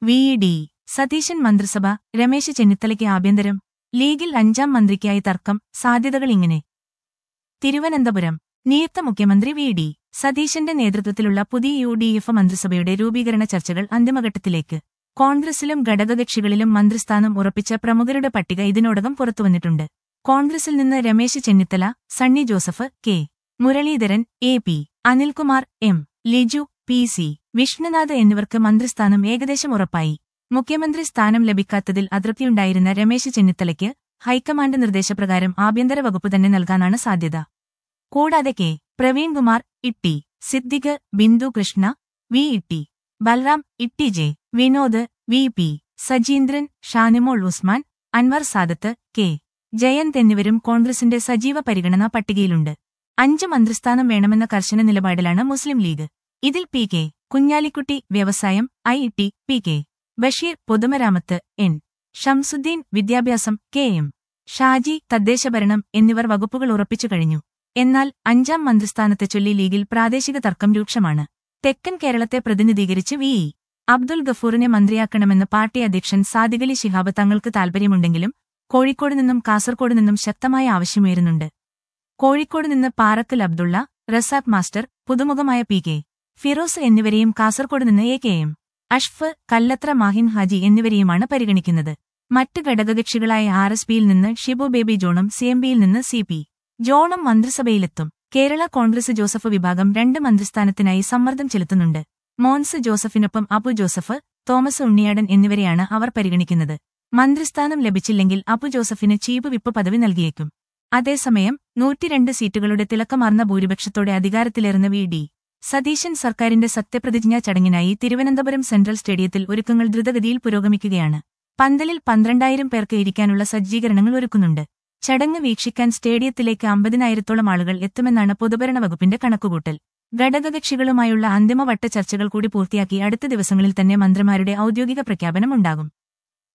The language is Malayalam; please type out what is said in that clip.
വി ഡി സതീശൻ മന്ത്രിസഭ രമേശ് ചെന്നിത്തലയ്ക്ക് ആഭ്യന്തരം ലീഗിൽ അഞ്ചാം മന്ത്രിക്കായി തർക്കം സാധ്യതകൾ ഇങ്ങനെ തിരുവനന്തപുരം നിയുക്ത മുഖ്യമന്ത്രി വി ഡി സതീശന്റെ നേതൃത്വത്തിലുള്ള പുതിയ യു ഡി എഫ് മന്ത്രിസഭയുടെ രൂപീകരണ ചർച്ചകൾ അന്തിമഘട്ടത്തിലേക്ക് കോൺഗ്രസിലും ഘടകകക്ഷികളിലും മന്ത്രിസ്ഥാനം ഉറപ്പിച്ച പ്രമുഖരുടെ പട്ടിക ഇതിനോടകം പുറത്തുവന്നിട്ടുണ്ട് കോൺഗ്രസിൽ നിന്ന് Ramesh Chennithala Sunny Joseph K Muraleedharan A P Anilkumar M Liju P C Vishnunath എന്നിവർക്ക് മന്ത്രിസ്ഥാനം ഏകദേശം ഉറപ്പായി മുഖ്യമന്ത്രി സ്ഥാനം ലഭിക്കാത്തതിൽ അതൃപ്തിയുണ്ടായിരുന്ന രമേശ് ചെന്നിത്തലയ്ക്ക് ഹൈക്കമാൻഡ് നിർദ്ദേശപ്രകാരം ആഭ്യന്തര വകുപ്പ് തന്നെ നൽകാനാണ് സാധ്യത കൂടാതെ K Praveenkumar T Siddique Bindu Krishna V T Balram T J Vinod V P Sajeendran Shanimol Usman Anwar Sadath K Jayanth എന്നിവരും കോൺഗ്രസിന്റെ സജീവ പരിഗണനാ പട്ടികയിലുണ്ട് അഞ്ച് മന്ത്രിസ്ഥാനം വേണമെന്ന കർശന നിലപാടിലാണ് മുസ്ലിം ലീഗ് ഇതിൽ പി കെ കുഞ്ഞാലിക്കുട്ടി വ്യവസായം I T P K Basheer പൊതുമരാമത്ത് എൻ ഷംസുദ്ദീൻ വിദ്യാഭ്യാസം കെ എം ഷാജി തദ്ദേശഭരണം എന്നിവർ വകുപ്പുകൾ ഉറപ്പിച്ചു കഴിഞ്ഞു എന്നാൽ അഞ്ചാം മന്ത്രിസ്ഥാനത്തെ ചൊല്ലി ലീഗിൽ പ്രാദേശിക തർക്കം രൂക്ഷമാണ് തെക്കൻ കേരളത്തെ പ്രതിനിധീകരിച്ച് വി ഇ അബ്ദുൽ ഗഫൂറിനെ മന്ത്രിയാക്കണമെന്ന് പാർട്ടി അധ്യക്ഷൻ സാദിഖലി ശിഹാബ് തങ്ങൾക്ക് താൽപര്യമുണ്ടെങ്കിലും കോഴിക്കോട് നിന്നും കാസർകോട് നിന്നും ശക്തമായ ആവശ്യമുയരുന്നുണ്ട് കോഴിക്കോട് നിന്ന് പാറക്കൽ അബ്ദുള്ള റസാഖ് മാസ്റ്റർ പുതുമുഖമായ പി കെ ഫിറോസ് എന്നിവരെയും കാസർകോട് നിന്ന് A K M Ashraf Kallatra Mahin Haji എന്നിവരെയുമാണ് പരിഗണിക്കുന്നത് മറ്റ് ഘടകകക്ഷികളായ ആർ എസ് പിയിൽ നിന്ന് ഷിബു ബേബി ജോണും സി എം പിയിൽ നിന്ന് സി പി ജോണും മന്ത്രിസഭയിലെത്തും കേരള കോൺഗ്രസ് ജോസഫ് വിഭാഗം രണ്ട് മന്ത്രിസ്ഥാനത്തിനായി സമ്മർദ്ദം ചെലുത്തുന്നുണ്ട് മോൻസ് ജോസഫിനൊപ്പം അബു ജോസഫ് തോമസ് ഉണ്ണിയാടൻ എന്നിവരെയാണ് അവർ പരിഗണിക്കുന്നത് മന്ത്രിസ്ഥാനം ലഭിച്ചില്ലെങ്കിൽ അബു ജോസഫിന് ചീഫ് വിപ്പ് പദവി നൽകിയേക്കും അതേസമയം നൂറ്റിരണ്ട് സീറ്റുകളുടെ തിളക്കമാർന്ന ഭൂരിപക്ഷത്തോടെ അധികാരത്തിലേറുന്ന വി ഡി സതീശൻ സർക്കാരിന്റെ സത്യപ്രതിജ്ഞാ ചടങ്ങിനായി തിരുവനന്തപുരം സെൻട്രൽ സ്റ്റേഡിയത്തിൽ ഒരുക്കങ്ങൾ ദ്രുതഗതിയിൽ പുരോഗമിക്കുകയാണ് പന്തലിൽ പന്ത്രണ്ടായിരം പേർക്ക് ഇരിക്കാനുള്ള സജ്ജീകരണങ്ങൾ ഒരുക്കുന്നുണ്ട് ചടങ്ങ് വീക്ഷിക്കാൻ സ്റ്റേഡിയത്തിലേക്ക് അമ്പതിനായിരത്തോളം ആളുകൾ എത്തുമെന്നാണ് പൊതുഭരണ വകുപ്പിന്റെ കണക്കുകൂട്ടൽ ഘടകകക്ഷികളുമായുള്ള അന്തിമവട്ട ചർച്ചകൾ കൂടി പൂർത്തിയാക്കി അടുത്ത ദിവസങ്ങളിൽ തന്നെ മന്ത്രിമാരുടെ ഔദ്യോഗിക പ്രഖ്യാപനം ഉണ്ടാകും